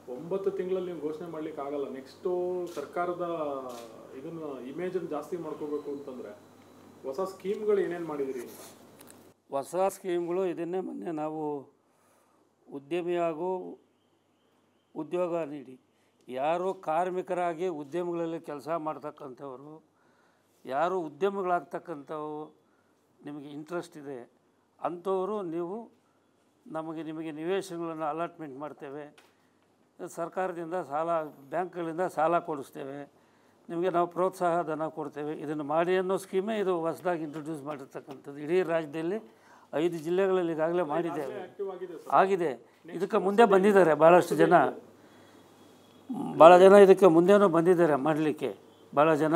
ಒಂಬತ್ತು ತಿಂಗಳಲ್ಲಿ ನೀವು ಘೋಷಣೆ ಮಾಡ್ಲಿಕ್ಕೆ ಆಗಲ್ಲ ನೆಕ್ಸ್ಟು ಸರ್ಕಾರದ ಇದನ್ನ ಇಮೇಜನ್ನು ಜಾಸ್ತಿ ಮಾಡ್ಕೋಬೇಕು ಅಂತಂದ್ರೆ ಹೊಸ ಸ್ಕೀಮ್ಗಳು ಏನೇನು ಮಾಡಿದಿರಿ ಹೊಸ ಸ್ಕೀಮ್ಗಳು ಇದನ್ನೇ ಮೊನ್ನೆ ನಾವು ಉದ್ಯಮಿಯಾಗೂ ಉದ್ಯೋಗ ನೀಡಿ ಯಾರು ಕಾರ್ಮಿಕರಾಗಿ ಉದ್ಯಮಗಳಲ್ಲಿ ಕೆಲಸ ಮಾಡ್ತಕ್ಕಂಥವರು ಯಾರು ಉದ್ಯಮಿಗಳಾಗ್ತಕ್ಕಂಥವು ನಿಮಗೆ ಇಂಟ್ರೆಸ್ಟ್ ಇದೆ ಅಂಥವರು ನೀವು ನಮಗೆ ನಿಮಗೆ ನಿವೇಶನಗಳನ್ನು ಅಲಾಟ್ಮೆಂಟ್ ಮಾಡ್ತೇವೆ ಸರ್ಕಾರದಿಂದ ಸಾಲ ಬ್ಯಾಂಕ್ಗಳಿಂದ ಸಾಲ ಕೊಡಿಸ್ತೇವೆ ನಿಮಗೆ ನಾವು ಪ್ರೋತ್ಸಾಹ ಧನ ಕೊಡ್ತೇವೆ ಇದನ್ನು ಮಾಡಿ ಅನ್ನೋ ಸ್ಕೀಮೇ ಇದು ಹೊಸದಾಗಿ ಇಂಟ್ರೊಡ್ಯೂಸ್ ಮಾಡಿರ್ತಕ್ಕಂಥದ್ದು ಇಡೀ ರಾಜ್ಯದಲ್ಲಿ ಐದು ಜಿಲ್ಲೆಗಳಲ್ಲಿ ಈಗಾಗಲೇ ಮಾಡಿದ್ದೇವೆ ಆಕ್ಟಿವ್ ಆಗಿದೆ ಸರ್ ಆಗಿದೆ ಇದಕ್ಕೆ ಮುಂದೆ ಬಂದಿದ್ದಾರೆ ಭಾಳಷ್ಟು ಜನ ಭಾಳ ಜನ ಇದಕ್ಕೆ ಮುಂದೆನೂ ಬಂದಿದ್ದಾರೆ ಮಾಡಲಿಕ್ಕೆ ಭಾಳ ಜನ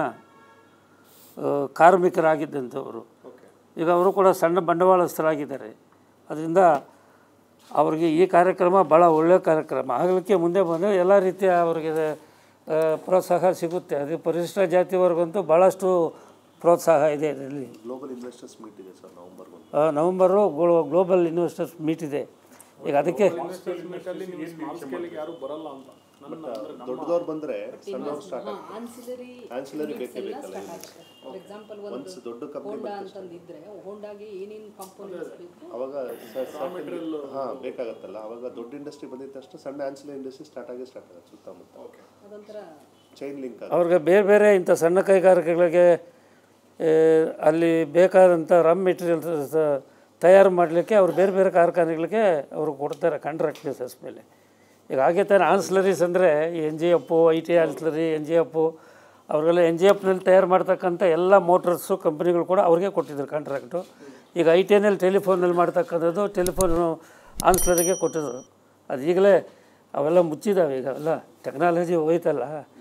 ಆ, ಕಾರ್ಮಿಕರಾಗಿದ್ದಂಥವರು ಓಕೆ ಈಗ ಅವರು ಕೂಡ ಸಣ್ಣ ಬಂಡವಾಳಸ್ಥರಾಗಿದ್ದಾರೆ ಅದರಿಂದ ಅವರಿಗೆ ಈ ಕಾರ್ಯಕ್ರಮ ಭಾಳ ಒಳ್ಳೆಯ ಕಾರ್ಯಕ್ರಮ ಆಗಲಿಕ್ಕೆ ಮುಂದೆ ಬಂದರೆ ಎಲ್ಲ ರೀತಿಯ ಅವರಿಗೆ ಆ, ಪ್ರೋತ್ಸಾಹ ಸಿಗುತ್ತೆ ಅದು ಪರಿಶಿಷ್ಟ ಜಾತಿವರೆಗಂತೂ ಭಾಳಷ್ಟು ಪ್ರೋತ್ಸಾಹ ಇದೆ ಇದರಲ್ಲಿ ಗ್ಲೋಬಲ್ ಇನ್ವೆಸ್ಟರ್ಸ್ ಮೀಟ್ ಇದೆ ಸರ್ ನವಂಬರ್ ಒಂದು ಆ, ನವಂಬರು ಗ್ಲೋ- ಗ್ಲೋಬಲ್ ಇನ್ವೆಸ್ಟರ್ಸ್ ಮೀಟ್ ಇದೆ ಈಗ ಅದಕ್ಕೆ ಇನ್ವೆಸ್ಟ್ಮೆಂಟಲ್ಲಿ ನೀವು ಸ್ಮಾಲ್ ಸ್ಕೇಲಿಗೆ ಯಾರು ಬರಲ್ಲ ಅಂತ ನನ್ನ ಅಂದ್ರೆ ನಮ್ಮ ದೊಡ್ಡದವ್ರು ಬಂದರೆ ಸಣ್ಣವ್ರು ಸ್ಟಾರ್ಟ್ ಆನ್ಸಿಲರಿ Ancillary ಬೇಕೇ ಬೇಕಲ್ಲ ಫಾರ್ ಎಕ್ಸಾಂಪಲ್ ಒಂದು ಒನ್ಸ್ ದೊಡ್ಡ ಕಂಪ್ನಿ ಹೋಂಡಾ ಅಂತಂದಿದ್ರೆ ಹೋಂಡಾಗೆ ಏನೇನು ಕಾಂಪೋನೆಂಟ್ಸ್ ಬೇಕು ಅವಾಗ ಹಾಂ ಬೇಕಾಗತ್ತಲ್ಲ ಅವಾಗ ದೊಡ್ಡ ಇಂಡಸ್ಟ್ರಿ ಬಂದಿದ್ದ ತಕ್ಷಣ ಸಣ್ಣ ಆನ್ಸಿಲರಿ ಇಂಡಸ್ಟ್ರಿ ಸ್ಟಾರ್ಟ್ ಆಗಿ ಸ್ಟಾರ್ಟ್ ಆಗುತ್ತೆ ಸುತ್ತಮುತ್ತ ಅದೊಂಥರ ಚೈನ್ ಲಿಂಕ್ ಆಗುತ್ತೆ ಅವ್ರಿಗೆ ಬೇರೆ ಬೇರೆ ಇಂಥ ಸಣ್ಣ ಕೈಗಾರಿಕೆಗಳಿಗೆ ಆ, ಅಲ್ಲಿ ಬೇಕಾದಂಥ ರಮ್ ಮೆಟೀರಿಯಲ್ಸ್ ತಯಾರು ಮಾಡಲಿಕ್ಕೆ ಅವ್ರು ಬೇರೆ ಬೇರೆ ಕಾರ್ಖಾನೆಗಳಿಗೆ ಅವರು ಕೊಡ್ತಾರೆ ಕಾಂಟ್ರಾಕ್ಟ್ ಬೇಸಸ್ ಮೇಲೆ ಈಗ ಹಾಗೆ ತಾನೆ ಆನ್ಸ್ಲರೀಸ್ ಅಂದರೆ N G F I T ancillary N G F ಅವ್ರಿಗೆಲ್ಲ ಎನ್ ಜಿ ಎಫ್ನಲ್ಲಿ ತಯಾರು ಮಾಡ್ತಕ್ಕಂಥ ಎಲ್ಲ ಮೋಟರ್ಸು ಕಂಪ್ನಿಗಳು ಕೂಡ ಅವ್ರಿಗೆ ಕೊಟ್ಟಿದ್ರು ಕಾಂಟ್ರಾಕ್ಟು ಈಗ ಐ ಟಿ ಎನಲ್ಲಿ ಟೆಲಿಫೋನಲ್ಲಿ ಮಾಡ್ತಕ್ಕಂಥದ್ದು ಟೆಲಿಫೋನು ಆನ್ಸ್ಲರಿಗೆ ಕೊಟ್ಟಿದ್ರು ಅದು ಈಗಲೇ ಅವೆಲ್ಲ ಮುಚ್ಚಿದ್ದಾವೆ ಈಗ ಅವೆಲ್ಲ ಟೆಕ್ನಾಲಜಿ ಹೋಯ್ತಲ್ಲ